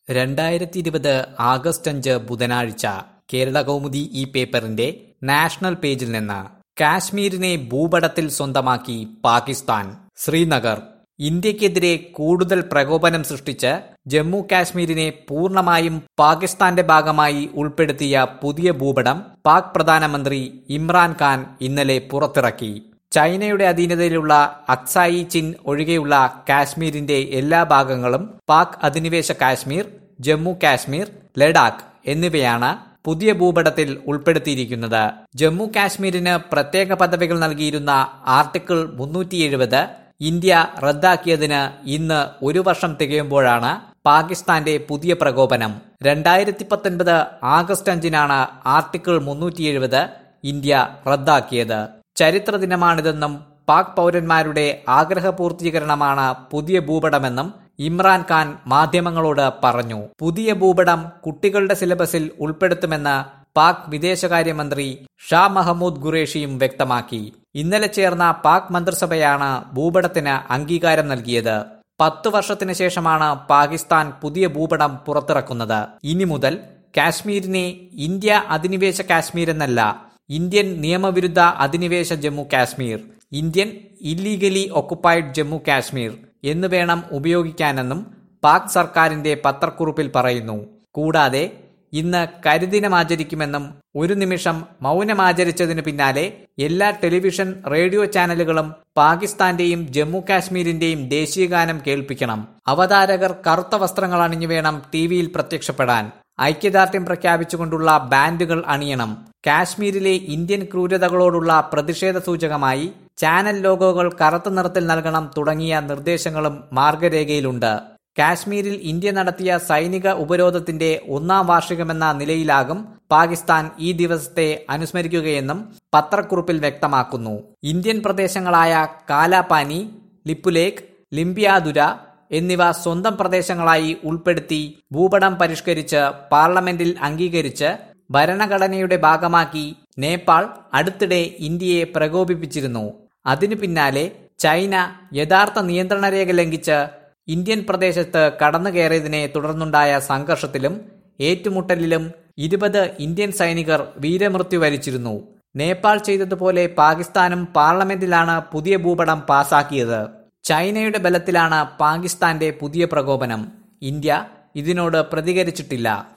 രണ്ടായിരത്തി ഇരുപത് ആഗസ്റ്റ് അഞ്ച് ബുധനാഴ്ച കേരള കൗമുദി ഈ പേപ്പറിന്റെ നാഷണൽ പേജിൽ നിന്ന് കാശ്മീരിനെ ഭൂപടത്തിൽ സ്വന്തമാക്കി പാകിസ്ഥാൻ ശ്രീനഗർ ഇന്ത്യക്കെതിരെ കൂടുതൽ പ്രകോപനം സൃഷ്ടിച്ച് ജമ്മു കാശ്മീരിനെ പൂർണ്ണമായും പാകിസ്ഥാന്റെ ഭാഗമായി ഉൾപ്പെടുത്തിയ പുതിയ ഭൂപടം പാക് പ്രധാനമന്ത്രി ഇമ്രാൻഖാൻ ഇന്നലെ പുറത്തിറക്കി ചൈനയുടെ അധീനതയിലുള്ള അക്സായി ചിൻ ഒഴികെയുള്ള കാശ്മീരിന്റെ എല്ലാ ഭാഗങ്ങളും പാക് അധിനിവേശ കാശ്മീർ ജമ്മു കാശ്മീർ ലഡാക്ക് എന്നിവയാണ് പുതിയ ഭൂപടത്തിൽ ഉൾപ്പെടുത്തിയിരിക്കുന്നത് ജമ്മു കാശ്മീരിന് പ്രത്യേക പദവികൾ നൽകിയിരുന്ന ആർട്ടിക്കിൾ മുന്നൂറ്റി എഴുപത് ഇന്ത്യ റദ്ദാക്കിയതിന് ഇന്ന് ഒരു വർഷം തികയുമ്പോഴാണ് പാകിസ്ഥാന്റെ പുതിയ പ്രകോപനം രണ്ടായിരത്തി പത്തൊൻപത് ആഗസ്റ്റ് അഞ്ചിനാണ് ആർട്ടിക്കിൾ മുന്നൂറ്റി എഴുപത് ഇന്ത്യ റദ്ദാക്കിയത് ചരിത്ര ദിനമാണിതെന്നും പാക് പൗരന്മാരുടെ ആഗ്രഹപൂർത്തീകരണമാണ് പുതിയ ഭൂപടമെന്നും ഇമ്രാൻഖാൻ മാധ്യമങ്ങളോട് പറഞ്ഞു പുതിയ ഭൂപടം കുട്ടികളുടെ സിലബസിൽ ഉൾപ്പെടുത്തുമെന്ന് പാക് വിദേശകാര്യമന്ത്രി ഷാ മഹമ്മൂദ് ഖുറേഷിയും വ്യക്തമാക്കി ഇന്നലെ ചേർന്ന പാക് മന്ത്രിസഭയാണ് ഭൂപടത്തിന് അംഗീകാരം നൽകിയത് പത്തു വർഷത്തിന് ശേഷമാണ് പാകിസ്ഥാൻ പുതിയ ഭൂപടം പുറത്തിറക്കുന്നത് ഇനി മുതൽ കാശ്മീരിനെ ഇന്ത്യ അധിനിവേശ കാശ്മീർ എന്നല്ല ഇന്ത്യൻ നിയമവിരുദ്ധ അധിനിവേശ Jammu Kashmir Indian illegally occupied Jammu Kashmir എന്ന് വേണം ഉപയോഗിക്കാനെന്നും പാക് സർക്കാരിന്റെ പത്രക്കുറിപ്പിൽ പറയുന്നു കൂടാതെ ഇന്ന് കരിദിനം ആചരിക്കുമെന്നും ഒരു നിമിഷം മൗനമാചരിച്ചതിനു പിന്നാലെ എല്ലാ ടെലിവിഷൻ റേഡിയോ ചാനലുകളും പാകിസ്ഥാന്റെയും ജമ്മു കാശ്മീരിന്റെയും ദേശീയഗാനം കേൾപ്പിക്കണം അവതാരകർ കറുത്ത വസ്ത്രങ്ങൾ അണിഞ്ഞു വേണം ടിവിയിൽ പ്രത്യക്ഷപ്പെടാൻ ഐക്യദാർഢ്യം പ്രഖ്യാപിച്ചുകൊണ്ടുള്ള ബാൻഡുകൾ അണിയണം കാശ്മീരിലെ ഇന്ത്യൻ ക്രൂരതകളോടുള്ള പ്രതിഷേധ സൂചകമായി ചാനൽ ലോഗോകൾ കറുത്ത നിറത്തിൽ നൽകണം തുടങ്ങിയ നിർദ്ദേശങ്ങളും മാർഗരേഖയിലുണ്ട് കാശ്മീരിൽ ഇന്ത്യ നടത്തിയ സൈനിക ഉപരോധത്തിന്റെ ഒന്നാം വാർഷികമെന്ന നിലയിലാകും പാകിസ്ഥാൻ ഈ ദിവസത്തെ അനുസ്മരിക്കുകയെന്നും പത്രക്കുറിപ്പിൽ വ്യക്തമാക്കുന്നു ഇന്ത്യൻ പ്രദേശങ്ങളായ കാലാപാനി ലിപ്പുലേഖ് ലിംബിയാതുര എന്നിവ സ്വന്തം പ്രദേശങ്ങളായി ഉൾപ്പെടുത്തി ഭൂപടം പരിഷ്കരിച്ച് പാർലമെന്റിൽ അംഗീകരിച്ച് ഭരണഘടനയുടെ ഭാഗമാക്കി നേപ്പാൾ അടുത്തിടെ ഇന്ത്യയെ പ്രകോപിപ്പിച്ചിരുന്നു അതിനു പിന്നാലെ ചൈന യഥാർത്ഥ നിയന്ത്രണ രേഖ ലംഘിച്ച് ഇന്ത്യൻ പ്രദേശത്ത് കടന്നുകയറിയതിനെ തുടർന്നുണ്ടായ സംഘർഷത്തിലും ഏറ്റുമുട്ടലിലും ഇരുപത് ഇന്ത്യൻ സൈനികർ വീരമൃത്യു വരിച്ചിരുന്നു നേപ്പാൾ ചെയ്തതുപോലെ പാകിസ്ഥാനും പാർലമെന്റിലാണ് പുതിയ ഭൂപടം പാസാക്കിയത് ചൈനയുടെ ബലത്തിലാണ് പാകിസ്ഥാന്റെ പുതിയ പ്രകോപനം ഇന്ത്യ ഇതിനോട് പ്രതികരിച്ചിട്ടില്ല